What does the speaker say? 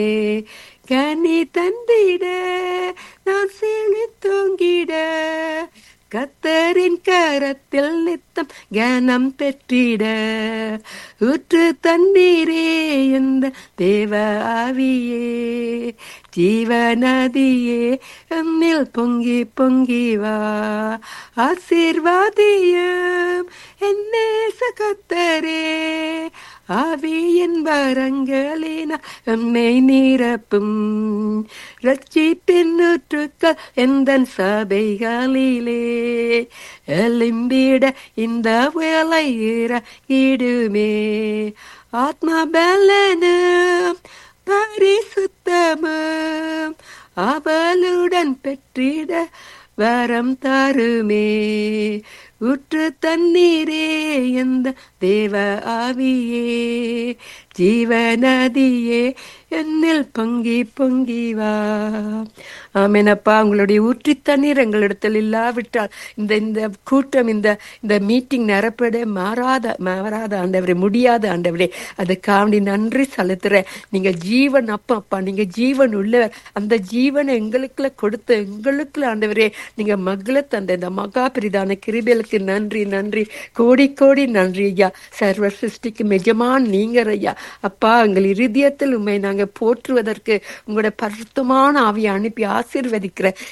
கனி தந்திட நான் செழித்தோங்கிட கத்தரின் கரத்தில் நித்தம் கனம் பெற்றிட ஊற்று தண்ணீரே இந்த தேவ ஆவியே ஜீவநதியே எம்மில் பொங்கி பொங்கி வா ஆசீர்வாதியம் என்னேச கத்தரே ஆவியின் வரங்களின எம்மை நிரப்பும் ரட்சிப்பின் நூற்றுக்கள் எந்த சபைகளிலே எலும்பிட இந்த வேலை இடுமே ஆத்மா பலனும் பரிசுத்தமும் அவளுடன் பெற்றிட வரம் தருமே ஊற்று தண்ணீரே எந்த தேவ ஆவியே ஜீவநதியே என்னில் பொங்கி பொங்கி வா ஆமேனப்பா உங்களுடைய ஊற்றி தண்ணீர் எங்களிடத்தில் இல்லாவிட்டால் இந்த இந்த கூட்டம் இந்த இந்த மீட்டிங் நிரப்பட மாறாத மாறாத ஆண்டவரே முடியாத ஆண்டவரே அதுக்காண்டி நன்றி செலுத்துறேன் நீங்க ஜீவன் அப்பா அப்பா நீங்க ஜீவன் உள்ளவர் அந்த ஜீவனை எங்களுக்குள்ள கொடுத்த எங்களுக்குள்ள ஆண்டவரே நீங்க மகள தந்த இந்த மகா பிரிதான கிருபைகளுக்கு நன்றி நன்றி கோடி கோடி நன்றி ஐயா சர்வ சிருஷ்டிக்கு நிஜமான் நீங்க ஐயா அப்பா எங்கள் இருதயத்தில் உண்மை நாங்க போற்றுவதற்கு உங்களோட பரிசுத்தமான ஆவியை அனுப்பி ஆசீர்வதிக்கிற